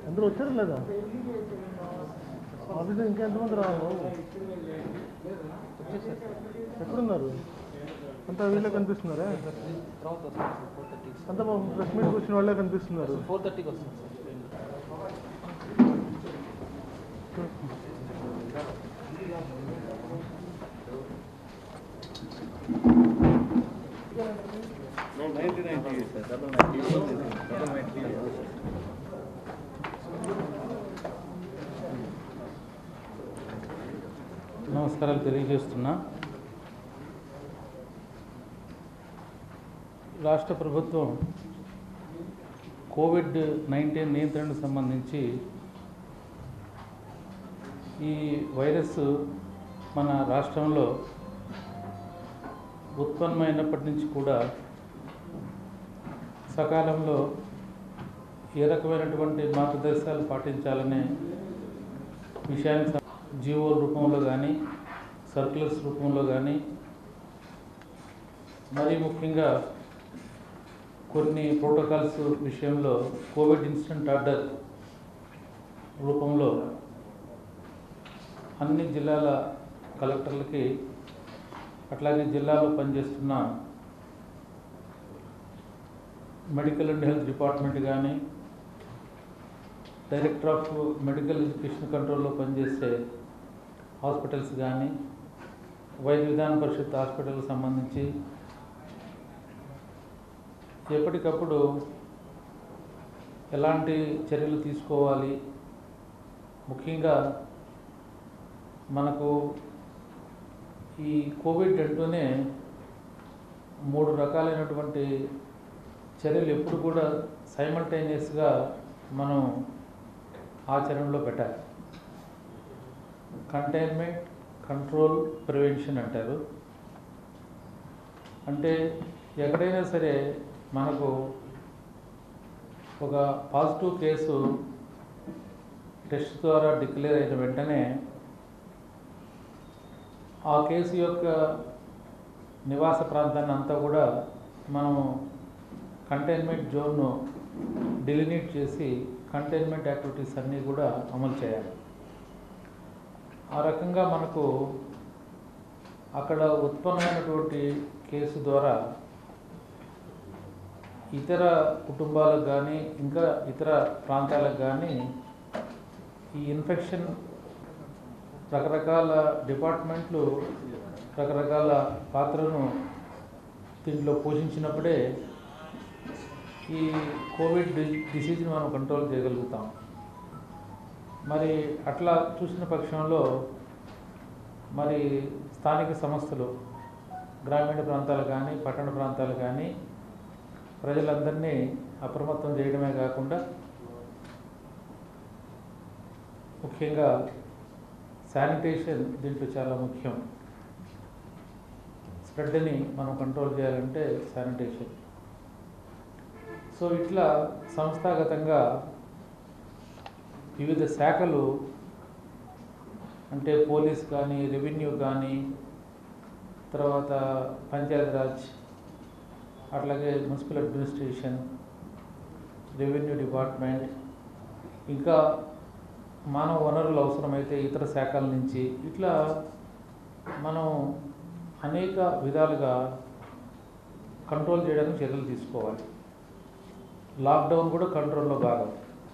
అందరూ వచ్చారు లేదా ఆఫీస్లో ఇంకా ఎంతమంది రావాలి బాబు ఎక్కడున్నారు అంతా వీళ్ళే కనిపిస్తున్నారా తర్వాత వస్తాం సార్ ఫోర్ థర్టీకి అంతా బాబు ప్రెస్ మీట్కి వచ్చిన వాళ్ళే కనిపిస్తున్నారు ఫోర్ థర్టీకి వస్తాం సార్ నమస్కారాలు తెలియజేస్తున్నా రాష్ట్ర ప్రభుత్వం కోవిడ్ నైన్టీన్ నియంత్రణకు సంబంధించి ఈ వైరస్ మన రాష్ట్రంలో ఉత్పన్నమైనప్పటి నుంచి కూడా సకాలంలో ఏ రకమైనటువంటి మార్గదర్శకాలు పాటించాలనే విషయానికి సం- జీవోల రూపంలో కానీ సర్క్యులర్స్ రూపంలో కానీ మరీ ముఖ్యంగా కొన్ని ప్రోటోకాల్స్ విషయంలో కోవిడ్ ఇన్సిడెంట్ ఆర్డర్ రూపంలో అన్ని జిల్లాల కలెక్టర్లకి అట్లాగే జిల్లాలో పనిచేస్తున్న మెడికల్ అండ్ హెల్త్ డిపార్ట్మెంట్ కానీ డైరెక్టర్ ఆఫ్ మెడికల్ ఎడ్యుకేషన్ కంట్రోల్లో పనిచేసే హాస్పిటల్స్ కానీ వైద్య విధాన పరిషత్ హాస్పిటల్కి సంబంధించి ఎప్పటికప్పుడు ఎలాంటి చర్యలు తీసుకోవాలి ముఖ్యంగా మనకు ఈ కోవిడ్ అంటూనే మూడు రకాలైనటువంటి చర్యలు ఎప్పుడు కూడా సైమల్టేనియస్గా మనం ఆచరణలో పెట్టాలి కంటైన్మెంట్ కంట్రోల్ ప్రివెన్షన్ అంటారు అంటే ఎక్కడైనా సరే మనకు ఒక పాజిటివ్ కేసు టెస్ట్ ద్వారా డిక్లేర్ అయిన వెంటనే ఆ కేసు యొక్క నివాస ప్రాంతాన్ని అంతా కూడా మనం కంటైన్మెంట్ జోన్ను డిలినేట్ చేసి కంటైన్మెంట్ యాక్టివిటీస్ అన్నీ కూడా అమలు చేయాలి ఆ రకంగా మనకు అక్కడ ఉత్పన్నమైనటువంటి కేసు ద్వారా ఇతర కుటుంబాలకు కానీ ఇంకా ఇతర ప్రాంతాలకు కానీ ఈ ఇన్ఫెక్షన్ రకరకాల డిపార్ట్మెంట్లు రకరకాల పాత్రను దీంట్లో పోషించినప్పుడే ఈ కోవిడ్ డి- డిసీజ్ని మనం కంట్రోల్ చేయగలుగుతాం మరి అట్లా చూసిన పక్షంలో మరి స్థానిక సంస్థలు గ్రామీణ ప్రాంతాలు కానీ పట్టణ ప్రాంతాలు కానీ ప్రజలందరినీ అప్రమత్తం చేయడమే కాకుండా ముఖ్యంగా శానిటేషన్ దీంట్లో చాలా ముఖ్యం స్ప్రెడ్ని మనం కంట్రోల్ చేయాలంటే శానిటేషన్ సో ఇట్లా సంస్థాగతంగా వివిధ శాఖలు అంటే పోలీస్ కానీ రెవెన్యూ కానీ తర్వాత పంచాయతీరాజ్ అట్లాగే మున్సిపల్ అడ్మినిస్ట్రేషన్ రెవెన్యూ డిపార్ట్మెంట్ ఇంకా మానవ వనరులు అవసరమైతే ఇతర శాఖల నుంచి ఇట్లా మనం అనేక విధాలుగా కంట్రోల్ చేయడానికి చర్యలు తీసుకోవాలి లాక్డౌన్ కూడా కంట్రోల్లో భాగం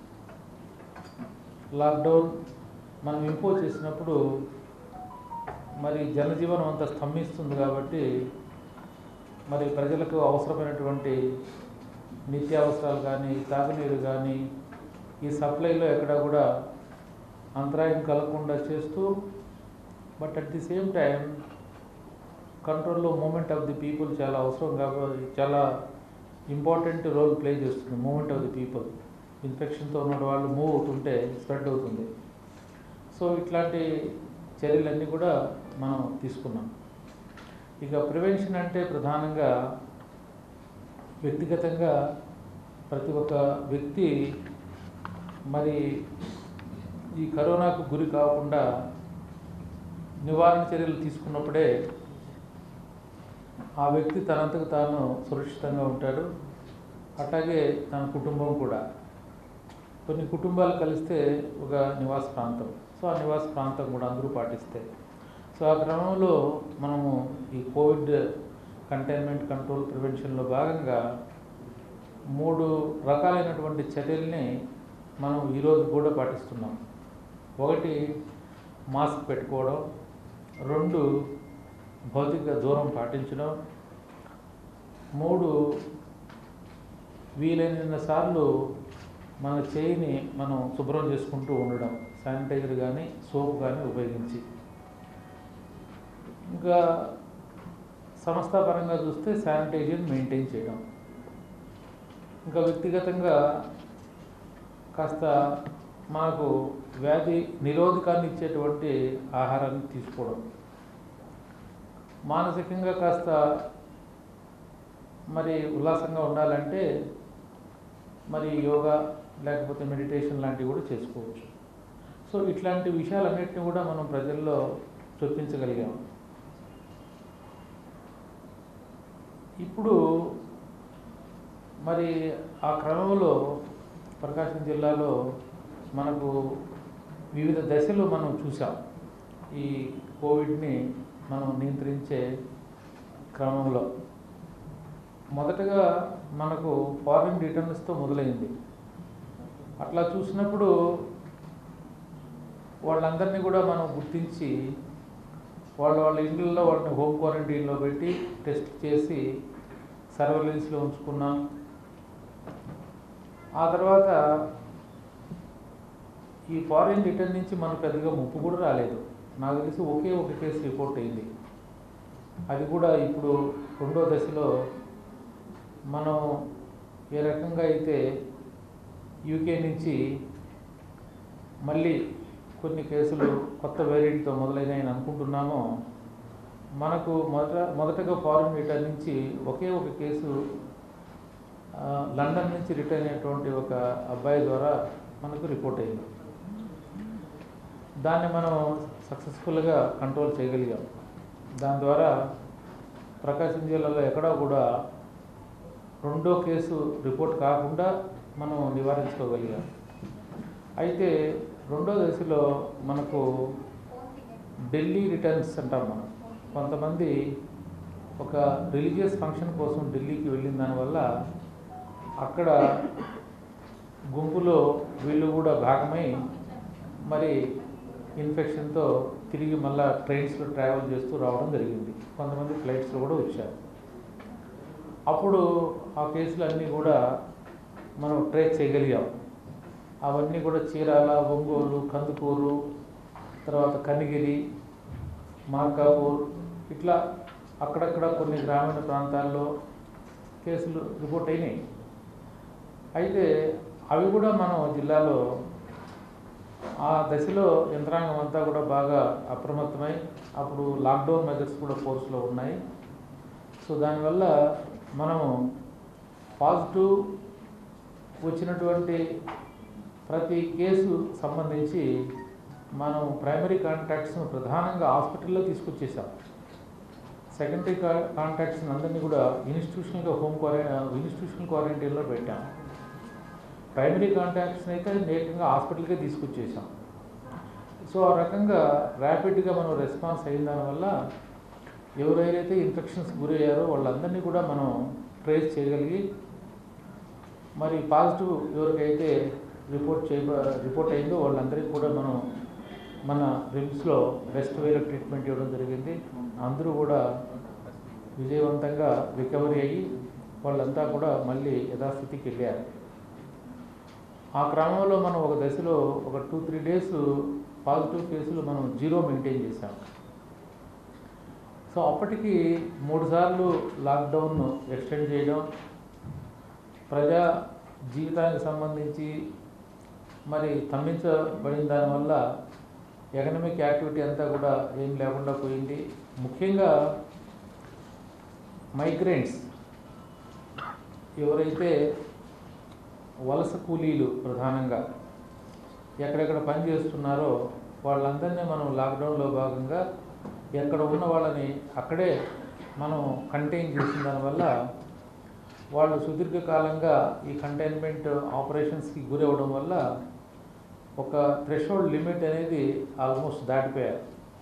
లాక్డౌన్ మనం ఇంపోజ్ చేసినప్పుడు మరి జనజీవనం అంతా స్తంభిస్తుంది కాబట్టి మరి ప్రజలకు అవసరమైనటువంటి నిత్యావసరాలు కానీ తాగునీరు కానీ ఈ సప్లైలో ఎక్కడ కూడా అంతరాయం కలగకుండా చేస్తూ but at the same time కంట్రోల్లో మూమెంట్ ఆఫ్ ది పీపుల్ చాలా అవసరం కాబట్టి చాలా ఇంపార్టెంట్ రోల్ ప్లే చేస్తుంది మూమెంట్ ఆఫ్ ది పీపుల్ ఇన్ఫెక్షన్తో ఉన్న వాళ్ళు మూవ్ అవుతుంటే స్ప్రెడ్ అవుతుంది సో ఇట్లాంటి చర్యలన్నీ కూడా మనం తీసుకున్నాం ఇక ప్రివెన్షన్ అంటే ప్రధానంగా వ్యక్తిగతంగా ప్రతి ఒక్క వ్యక్తి మరి ఈ కరోనాకు గురి కాకుండా నివారణ చర్యలు తీసుకున్నప్పుడే ఆ వ్యక్తి తనంతకు తాను సురక్షితంగా ఉంటాడు అట్లాగే తన కుటుంబం కూడా కొన్ని కుటుంబాలు కలిస్తే ఒక నివాస ప్రాంతం సో ఆ నివాస ప్రాంతం కూడా అందరూ పాటిస్తే సో ఆ క్రమంలో మనము ఈ కోవిడ్ కంటైన్మెంట్ కంట్రోల్ ప్రివెన్షన్లో భాగంగా మూడు రకాలైనటువంటి చర్యల్ని మనం ఈరోజు కూడా పాటిస్తున్నాం ఒకటి మాస్క్ పెట్టుకోవడం రెండు భౌతిక దూరం పాటించడం మూడు వీలైన సార్లు మన చేయిని మనం శుభ్రం చేసుకుంటూ ఉండడం శానిటైజర్ కానీ సోప్ కానీ ఉపయోగించి ఇంకా సంస్థాపరంగా చూస్తే శానిటైజర్ మెయింటైన్ చేయడం ఇంకా వ్యక్తిగతంగా కాస్త మనకు వ్యాధి నిరోధకాన్ని ఇచ్చేటువంటి ఆహారాన్ని తీసుకోవడం మానసికంగా కాస్త మరి ఉల్లాసంగా ఉండాలంటే మరి యోగా లేకపోతే మెడిటేషన్ లాంటివి కూడా చేసుకోవచ్చు సో ఇట్లాంటి విషయాలన్నింటినీ కూడా మనం ప్రజల్లో చొప్పించగలిగాం ఇప్పుడు మరి ఆ క్రమంలో ప్రకాశం జిల్లాలో మనకు వివిధ దశలు మనం చూసాం ఈ కోవిడ్ని మనం నియంత్రించే క్రమంలో మొదటగా మనకు ఫారిన్ రిటర్న్స్తో మొదలైంది అట్లా చూసినప్పుడు వాళ్ళందరినీ కూడా మనం గుర్తించి వాళ్ళ వాళ్ళ ఇండ్లలో వాళ్ళని హోమ్ క్వారంటైన్లో పెట్టి టెస్ట్ చేసి సర్వేలెన్స్లో ఉంచుకున్నాం ఆ తర్వాత ఈ ఫారిన్ రిటర్న్ నుంచి మనకు పెద్దగా ముప్పు కూడా రాలేదు నాకు తెలిసి ఒకే ఒక కేసు రిపోర్ట్ అయింది అది కూడా ఇప్పుడు రెండో దశలో మనం ఏ రకంగా అయితే యూకే నుంచి మళ్ళీ కొన్ని కేసులు కొత్త వేరియంట్తో మొదలైనాయని అనుకుంటున్నామో మనకు మొదట మొదటగా ఫారిన్ రిటర్న్ నుంచి ఒకే ఒక కేసు ఆ, లండన్ నుంచి రిటర్న్ అయినటువంటి ఒక అబ్బాయి ద్వారా మనకు రిపోర్ట్ అయింది దాన్ని మనం సక్సెస్ఫుల్గా కంట్రోల్ చేయగలిగాం దాని ద్వారా ప్రకాశం జిల్లాలో ఎక్కడా కూడా రెండో కేసు రిపోర్ట్ కాకుండా మనం నివారించుకోగలిగాం అయితే రెండో దశలో మనకు ఢిల్లీ రిటర్న్స్ అంటాం మనం కొంతమంది ఒక రిలీజియస్ ఫంక్షన్ కోసం ఢిల్లీకి వెళ్ళిన దానివల్ల అక్కడ గుంపులో వీళ్ళు కూడా భాగమై మరి ఇన్ఫెక్షన్తో తిరిగి మళ్ళా ట్రైన్స్లో ట్రావెల్ చేస్తూ రావడం జరిగింది కొంతమంది ఫ్లైట్స్లో కూడా వచ్చారు అప్పుడు ఆ కేసులన్నీ కూడా మనం ట్రేస్ చేయగలిగాం అవన్నీ కూడా చీరాల ఒంగోలు కందుకూరు తర్వాత కనిగిరి మార్కాపూర్ ఇట్లా అక్కడక్కడ కొన్ని గ్రామీణ ప్రాంతాల్లో కేసులు రిపోర్ట్ అయినాయి అయితే అవి కూడా మనం జిల్లాలో ఆ దశలో యంత్రాంగం అంతా కూడా బాగా అప్రమత్తమై అప్పుడు లాక్డౌన్ మెజర్స్ కూడా ఫోర్స్లో ఉన్నాయి సో దానివల్ల మనము పాజిటివ్ వచ్చినటువంటి ప్రతి కేసు సంబంధించి మనం ప్రైమరీ కాంటాక్ట్స్ను ప్రధానంగా హాస్పిటల్లో తీసుకొచ్చేసాం సెకండరీ కా కాంటాక్ట్స్ని అందరినీ కూడా ఇన్స్టిట్యూషనల్గా హోమ్ క్వారం ఇన్స్టిట్యూషనల్ క్వారంటైన్లో పెట్టాం ప్రైమరీ కాంటాక్ట్స్ని అయితే నేరుగా హాస్పిటల్కే తీసుకొచ్చేసాం సో ఆ రకంగా ర్యాపిడ్గా మనం రెస్పాన్స్ అయిన దానివల్ల ఎవరైతే ఇన్ఫెక్షన్స్ గురయ్యారో వాళ్ళందరినీ కూడా మనం ట్రేస్ చేయగలిగి మరి పాజిటివ్ ఎవరికైతే రిపోర్ట్ చేయ రిపోర్ట్ అయిందో వాళ్ళందరికీ కూడా మనం మన రిమ్స్లో బెస్ట్ వేలో ట్రీట్మెంట్ ఇవ్వడం జరిగింది అందరూ కూడా విజయవంతంగా రికవరీ అయ్యి వాళ్ళంతా కూడా మళ్ళీ యథాస్థితికి వెళ్ళారు ఆ క్రమంలో మనం ఒక దశలో ఒక టూ త్రీ డేస్ పాజిటివ్ కేసులు మనం జీరో మెయింటైన్ చేశాం సో అప్పటికి మూడుసార్లు లాక్డౌన్ ఎక్స్టెండ్ చేయడం ప్రజా జీవితానికి సంబంధించి మరి స్తంభించబడిన దానివల్ల ఎకనమిక్ యాక్టివిటీ అంతా కూడా ఏం లేకుండా పోయింది ముఖ్యంగా మైగ్రెంట్స్ ఎవరైతే వలస కూలీలు ప్రధానంగా ఎక్కడెక్కడ పని చేస్తున్నారో వాళ్ళందరినీ మనం లాక్డౌన్లో భాగంగా ఎక్కడ ఉన్న వాళ్ళని అక్కడే మనం కంటైన్ చేసిన దానివల్ల వాళ్ళు సుదీర్ఘకాలంగా ఈ కంటైన్మెంట్ ఆపరేషన్స్కి గురవడం వల్ల ఒక థ్రెషోల్డ్ లిమిట్ అనేది ఆల్మోస్ట్ దాటిపోయారు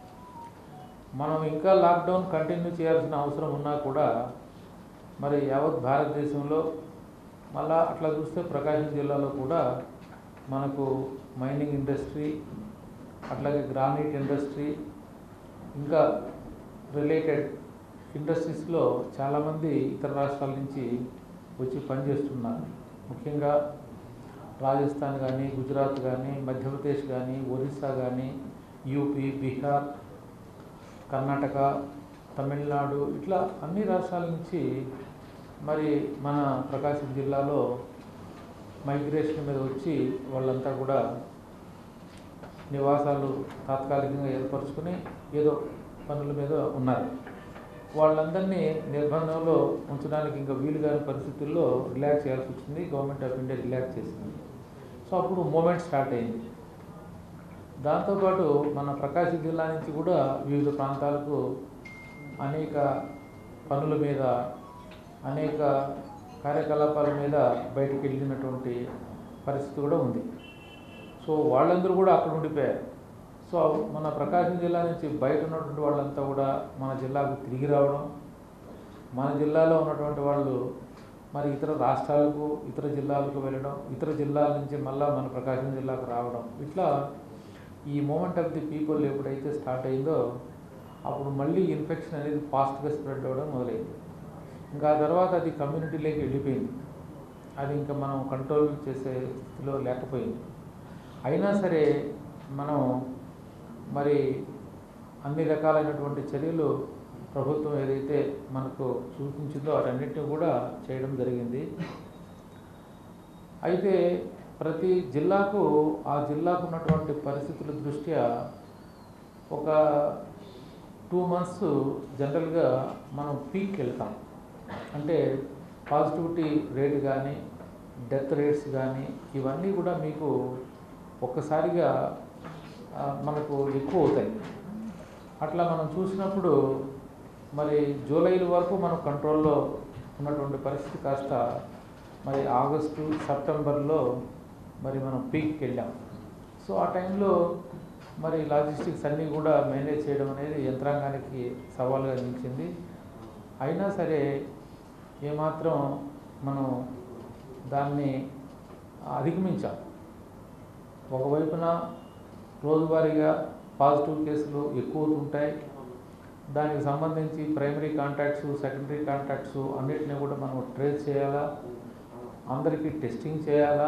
మనం ఇంకా లాక్డౌన్ కంటిన్యూ చేయాల్సిన అవసరం ఉన్నా కూడా మరి యావత్ భారతదేశంలో మళ్ళా అట్లా చూస్తే ప్రకాశం జిల్లాలో కూడా మనకు మైనింగ్ ఇండస్ట్రీ అట్లాగే గ్రానైట్ ఇండస్ట్రీ ఇంకా రిలేటెడ్ ఇండస్ట్రీస్లో చాలామంది ఇతర రాష్ట్రాల నుంచి వచ్చి పనిచేస్తున్నారు ముఖ్యంగా రాజస్థాన్ కానీ గుజరాత్ కానీ మధ్యప్రదేశ్ కానీ ఒరిస్సా కానీ యూపీ బీహార్ కర్ణాటక తమిళనాడు ఇట్లా అన్ని రాష్ట్రాల నుంచి మరి మన ప్రకాశం జిల్లాలో మైగ్రేషన్ మీద వచ్చి వాళ్ళంతా కూడా నివాసాలు తాత్కాలికంగా ఏర్పరచుకుని ఏదో పనుల మీద ఉన్నారు వాళ్ళందరినీ నిర్బంధంలో ఉంచడానికి ఇంకా వీలు కాని పరిస్థితుల్లో రిలాక్స్ చేయాల్సి వచ్చింది గవర్నమెంట్ ఆఫ్ ఇండియా రిలాక్స్ చేసింది సో అప్పుడు మూమెంట్ స్టార్ట్ అయింది దాంతోపాటు మన ప్రకాశం జిల్లా నుంచి కూడా వివిధ ప్రాంతాలకు అనేక పనుల మీద అనేక కార్యకలాపాల మీద బయటికి వెళ్ళినటువంటి పరిస్థితి కూడా ఉంది సో వాళ్ళందరూ కూడా అక్కడ ఉండిపోయారు సో మన ప్రకాశం జిల్లా నుంచి బయట ఉన్నటువంటి వాళ్ళంతా కూడా మన జిల్లాకు తిరిగి రావడం మన జిల్లాలో ఉన్నటువంటి వాళ్ళు మరి ఇతర రాష్ట్రాలకు ఇతర జిల్లాలకు వెళ్ళడం ఇతర జిల్లాల నుంచి మళ్ళా మన ప్రకాశం జిల్లాకు రావడం ఇట్లా ఈ మూమెంట్ ఆఫ్ ది పీపుల్ ఎప్పుడైతే స్టార్ట్ అయిందో అప్పుడు మళ్ళీ ఇన్ఫెక్షన్ అనేది ఫాస్ట్గా స్ప్రెడ్ అవ్వడం మొదలైంది ఇంకా ఆ తర్వాత అది కమ్యూనిటీలోకి వెళ్ళిపోయింది అది ఇంకా మనం కంట్రోల్ చేసే స్థితిలో లేకపోయింది అయినా సరే మనం మరి అన్ని రకాలైనటువంటి చర్యలు ప్రభుత్వం ఏదైతే మనకు సూచించిందో వాటన్నిటిని కూడా చేయడం జరిగింది అయితే ప్రతి జిల్లాకు ఆ జిల్లాకు ఉన్నటువంటి పరిస్థితుల దృష్ట్యా ఒక టూ మంత్స్ జనరల్గా మనం పీక్ వెళ్తాం అంటే పాజిటివిటీ రేట్ కానీ డెత్ రేట్స్ కానీ ఇవన్నీ కూడా మీకు ఒక్కసారిగా ఆ, మనకు ఎక్కువ అవుతాయి అట్లా మనం చూసినప్పుడు మరి జూలై వరకు మనం కంట్రోల్లో ఉన్నటువంటి పరిస్థితి కాస్త మరి ఆగస్టు సెప్టెంబర్లో మరి మనం పీక్కి వెళ్ళాం సో ఆ టైంలో మరి లాజిస్టిక్స్ అన్నీ కూడా మేనేజ్ చేయడం అనేది యంత్రాంగానికి సవాల్గా నిలిచింది అయినా సరే ఏమాత్రం మనం దాన్ని అధిగమించాం ఒకవైపున రోజువారీగా పాజిటివ్ కేసులు ఎక్కువ అవుతుంటాయి దానికి సంబంధించి ప్రైమరీ కాంటాక్ట్స్ సెకండరీ కాంటాక్ట్స్ అన్నిటిని కూడా మనం ట్రేస్ చేయాలా అందరికీ టెస్టింగ్ చేయాలా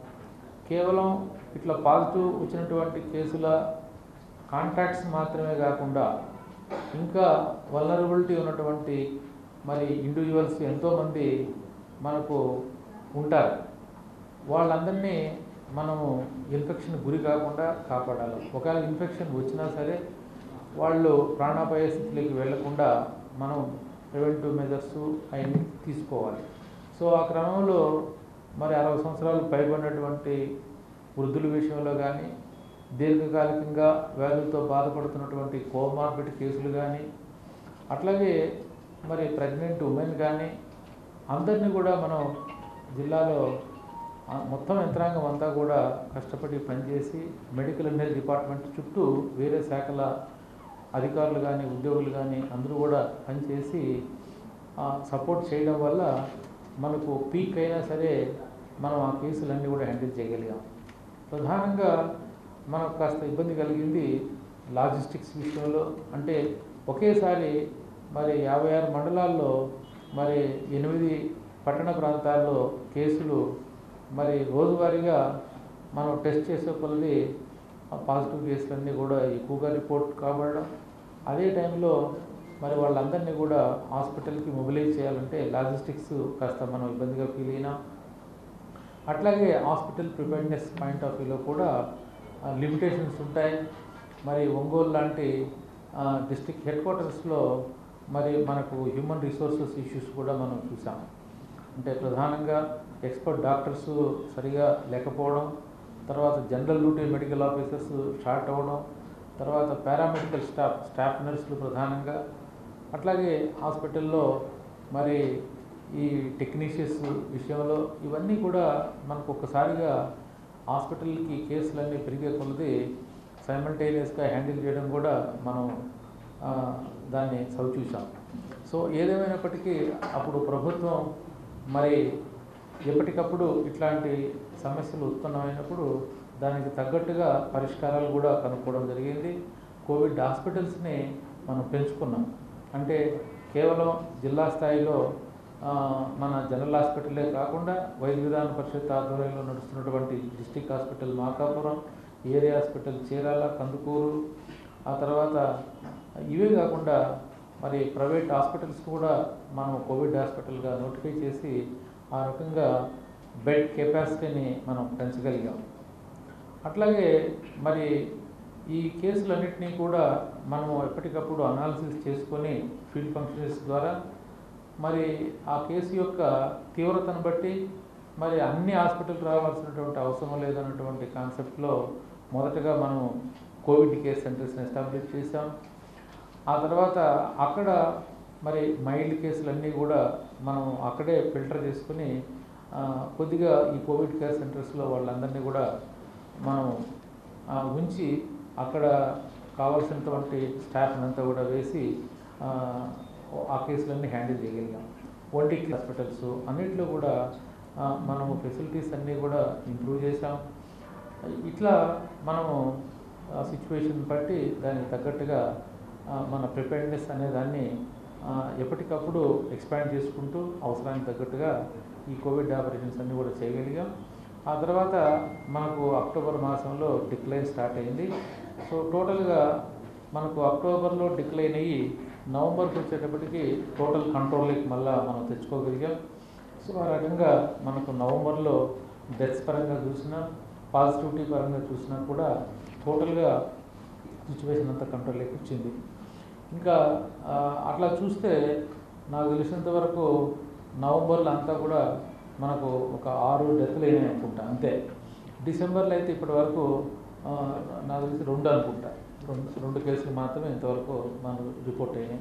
కేవలం ఇట్లా పాజిటివ్ వచ్చినటువంటి కేసుల కాంటాక్ట్స్ మాత్రమే కాకుండా ఇంకా వలనరబిలిటీ ఉన్నటువంటి మరి ఇండివిజువల్స్ ఎంతోమంది మనకు ఉంటారు వాళ్ళందరినీ మనము ఇన్ఫెక్షన్ గురి కాకుండా కాపాడాలి ఒకవేళ ఇన్ఫెక్షన్ వచ్చినా సరే వాళ్ళు ప్రాణాపాయ స్థితిలోకి వెళ్లకుండా మనం ప్రివెంటివ్ మెజర్స్ అవన్నీ తీసుకోవాలి సో ఆ క్రమంలో మరి అరవై సంవత్సరాలు పైబడినటువంటి వృద్ధుల విషయంలో కానీ దీర్ఘకాలికంగా వ్యాధులతో బాధపడుతున్నటువంటి కోమార్బిడ్ కేసులు కానీ అట్లాగే మరి ప్రెగ్నెంట్ ఉమెన్ కానీ అందరినీ కూడా మనం జిల్లాలో ఆ మొత్తం యంత్రాంగం అంతా కూడా కష్టపడి పనిచేసి మెడికల్ అండ్ హెల్త్ డిపార్ట్మెంట్ చుట్టూ వేరే శాఖల అధికారులు కానీ ఉద్యోగులు కానీ అందరూ కూడా పనిచేసి సపోర్ట్ చేయడం వల్ల మనకు పీక్ అయినా సరే మనం ఆ కేసులన్నీ కూడా హ్యాండిల్ చేయగలిగాం ప్రధానంగా మనకు కాస్త ఇబ్బంది కలిగింది లాజిస్టిక్స్ విషయంలో అంటే ఒకేసారి మరి యాభై ఆరు మండలాల్లో మరి ఎనిమిది పట్టణ ప్రాంతాల్లో కేసులు మరి రోజువారీగా మనం టెస్ట్ చేసే కొలది ఆ పాజిటివ్ కేసులన్నీ కూడా ఎక్కువగా రిపోర్ట్ కాబడడం అదే టైంలో మరి వాళ్ళందరినీ కూడా హాస్పిటల్కి మొబిలైజ్ చేయాలంటే లాజిస్టిక్స్ కాస్త మనం ఇబ్బందిగా ఫీల్ అయినాం అట్లాగే హాస్పిటల్ ప్రిపేర్నెస్ పాయింట్ ఆఫ్ వ్యూలో కూడా లిమిటేషన్స్ ఉంటాయి మరి ఒంగోలు లాంటి డిస్ట్రిక్ట్ హెడ్ క్వార్టర్స్లో మరి మనకు హ్యూమన్ రిసోర్సెస్ ఇష్యూస్ కూడా మనం చూసాం అంటే ప్రధానంగా ఎక్స్పర్ట్ డాక్టర్స్ సరిగా లేకపోవడం తర్వాత general duty medical officers short అవ్వడం తర్వాత పారామెడికల్ స్టాఫ్ స్టాఫ్ నర్సులు ప్రధానంగా అట్లాగే హాస్పిటల్లో మరి ఈ టెక్నీషియన్స్ విషయంలో ఇవన్నీ కూడా మనకు ఒక్కసారిగా హాస్పిటల్కి కేసులన్నీ పెరిగే కొలది సైమల్టేనియస్గా హ్యాండిల్ చేయడం కూడా మనం ఆ, దాన్ని చవిచూసాం సో ఏదేమైనప్పటికీ అప్పుడు ప్రభుత్వం మరి ఎప్పటికప్పుడు ఇట్లాంటి సమస్యలు ఉత్పన్నమైనప్పుడు దానికి తగ్గట్టుగా పరిష్కారాలు కూడా కనుక్కోవడం జరిగింది కోవిడ్ హాస్పిటల్స్ని మనం పెంచుకున్నాం అంటే కేవలం జిల్లా స్థాయిలో ఆ, మన జనరల్ హాస్పిటలే కాకుండా వైద్య విధాన పరిషత్ ఆధ్వర్యంలో నడుస్తున్నటువంటి district hospital Markapuram area hospital Chirala Kandukur ఆ తర్వాత ఇవే కాకుండా మరి ప్రైవేట్ హాస్పిటల్స్ కూడా మనం కోవిడ్ హాస్పిటల్గా నోటిఫై చేసి ఆ రకంగా బెడ్ కెపాసిటీని మనం పెంచగలిగాం అట్లాగే మరి ఈ కేసులన్నింటినీ కూడా మనం ఎప్పటికప్పుడు అనాలిసిస్ చేసుకొని ఫీల్డ్ ఫంక్షనరీస్ ద్వారా మరి ఆ కేసు యొక్క తీవ్రతను బట్టి మరి అన్ని హాస్పిటల్కి రావాల్సినటువంటి అవసరం లేదన్నటువంటి కాన్సెప్ట్లో మొదటగా మనం కోవిడ్ కేర్ సెంటర్స్ని ఎస్టాబ్లిష్ చేసాం ఆ తర్వాత అక్కడ మరి మైల్డ్ కేసులన్నీ కూడా మనం అక్కడే ఫిల్టర్ చేసుకుని ఆ, కొద్దిగా ఈ కోవిడ్ కేర్ సెంటర్స్లో వాళ్ళందరినీ కూడా మనం ఆ, ఉంచి అక్కడ కావాల్సినటువంటి స్టాఫ్ని అంతా కూడా వేసి ఆ, ఆ కేసులన్నీ హ్యాండిల్ చేయగలిగాం ఒంటి హాస్పిటల్స్ అన్నిట్లో కూడా ఆ, మనం ఫెసిలిటీస్ అన్నీ కూడా ఇంప్రూవ్ చేసాం ఇట్లా మనము సిచ్యువేషన్ బట్టి దానికి తగ్గట్టుగా ఆ, మన ప్రిపేర్నెస్ అనే దాన్ని ఆ, ఎప్పటికప్పుడు ఎక్స్పాండ్ చేసుకుంటూ అవసరానికి తగ్గట్టుగా ఈ కోవిడ్ ఆపరేషన్స్ అన్నీ కూడా చేయగలిగాం ఆ తర్వాత మనకు అక్టోబర్ మాసంలో డిక్లైన్ స్టార్ట్ అయింది సో టోటల్గా మనకు అక్టోబర్లో డిక్లైన్ అయ్యి నవంబర్కి వచ్చేటప్పటికి టోటల్ కంట్రోల్కి మళ్ళా మనం తెచ్చుకోగలిగాం సో ఆ రకంగా మనకు నవంబర్లో డెత్స్ పరంగా చూసినా పాజిటివిటీ పరంగా చూసినా కూడా టోటల్గా సిచ్యువేషన్ అంతా కంట్రోల్లోకి వచ్చింది ఇంకా ఆ, అట్లా చూస్తే నాకు తెలిసినంత వరకు నవంబర్లో అంతా కూడా మనకు ఒక ఆరు డెత్లు అయినాయి అనుకుంటా అంతే డిసెంబర్లో అయితే ఇప్పటి వరకు ఆ, నాకు తెలిసి రెండు అనుకుంటా రెండు రెండు కేసులు మాత్రమే ఇంతవరకు మనకు రిపోర్ట్ అయినాయి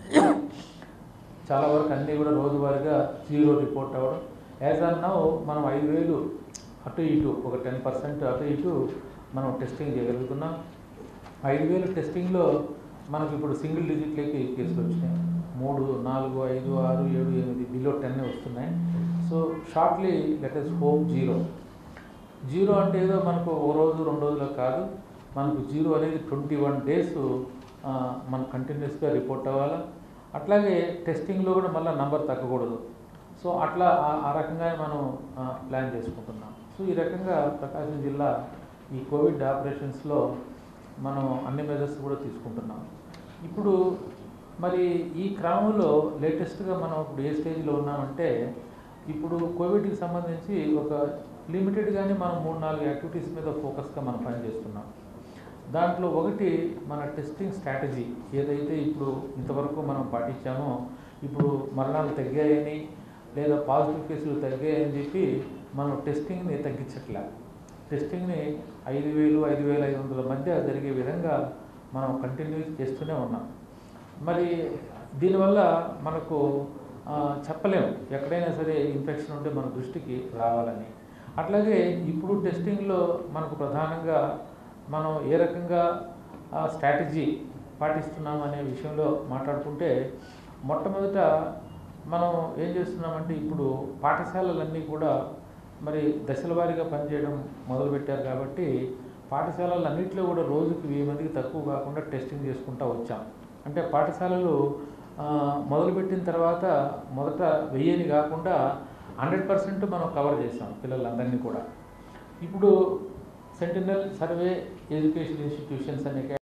చాలా వరకు అన్నీ కూడా రోజువారీగా జీరో రిపోర్ట్ అవ్వడం యాజ్ ఆన్ నౌ మనం ఐదు వేలు అటు ఇటు ఒక టెన్ పర్సెంట్ అటు ఇటు మనం టెస్టింగ్ చేయగలుగుతున్నాం ఐదు వేలు టెస్టింగ్లో మనకి ఇప్పుడు సింగిల్ డిజిట్లకి కేసులు వచ్చినాయి మూడు నాలుగు ఐదు ఆరు ఏడు ఎనిమిది బిలో టెన్ వస్తున్నాయి so shortly let's hope zero zero అంటే ఏదో మనకు ఓ రోజు రెండు రోజులు కాదు మనకు జీరో అనేది ట్వంటీ వన్ డేస్ మనకు కంటిన్యూస్గా రిపోర్ట్ అవ్వాలి అట్లాగే టెస్టింగ్లో కూడా మళ్ళీ నంబర్ తగ్గకూడదు సో అట్లా ఆ- ఆ రకంగా మనం ఆ, ప్లాన్ చేసుకుంటున్నాం సో ఈ రకంగా ప్రకాశం జిల్లా ఈ కోవిడ్ ఆపరేషన్స్లో మనం అన్ని మెజర్స్ కూడా తీసుకుంటున్నాం ఇప్పుడు మరి ఈ క్రమంలో లేటెస్ట్గా మనం ఇప్పుడు ఏ స్టేజ్లో ఉన్నామంటే ఇప్పుడు కోవిడ్కి సంబంధించి ఒక లిమిటెడ్గానే మనం మూడు నాలుగు యాక్టివిటీస్ మీద ఫోకస్గా మనం పనిచేస్తున్నాం దాంట్లో ఒకటి మన టెస్టింగ్ స్ట్రాటజీ ఏదైతే ఇప్పుడు ఇంతవరకు మనం పాటించామో ఇప్పుడు మరణాలు తగ్గాయని లేదా పాజిటివ్ కేసులు తగ్గాయని చెప్పి మనం టెస్టింగ్ని తగ్గించట్లే టెస్టింగ్ని ఐదు వేలు ఐదు వేల ఐదు వందల మధ్య జరిగే విధంగా మనం కంటిన్యూ చేస్తూనే ఉన్నాం మరి దీనివల్ల మనకు ఆ, చెప్పలేము ఎక్కడైనా సరే ఇన్ఫెక్షన్ ఉంటే మన దృష్టికి రావాలని అట్లాగే ఇప్పుడు టెస్టింగ్లో మనకు ప్రధానంగా మనం ఏ రకంగా స్ట్రాటజీ పాటిస్తున్నాం అనే విషయంలో మాట్లాడుకుంటే మొట్టమొదట మనం ఏం చేస్తున్నామంటే ఇప్పుడు పాఠశాలలన్నీ కూడా మరి దశల వారీగా పనిచేయడం మొదలుపెట్టారు కాబట్టి పాఠశాలలన్నింటిలో కూడా రోజుకి వెయ్యి మందికి తక్కువ కాకుండా టెస్టింగ్ చేసుకుంటూ వచ్చాం అంటే పాఠశాలలు ఆ, మొదలుపెట్టిన తర్వాత మొదట వెయ్యని కాకుండా హండ్రెడ్ పర్సెంట్ మనం కవర్ చేసాం పిల్లలందరినీ కూడా ఇప్పుడు సెంటినల్ సర్వే ఎడ్యుకేషన్ ఇన్స్టిట్యూషన్స్ అనే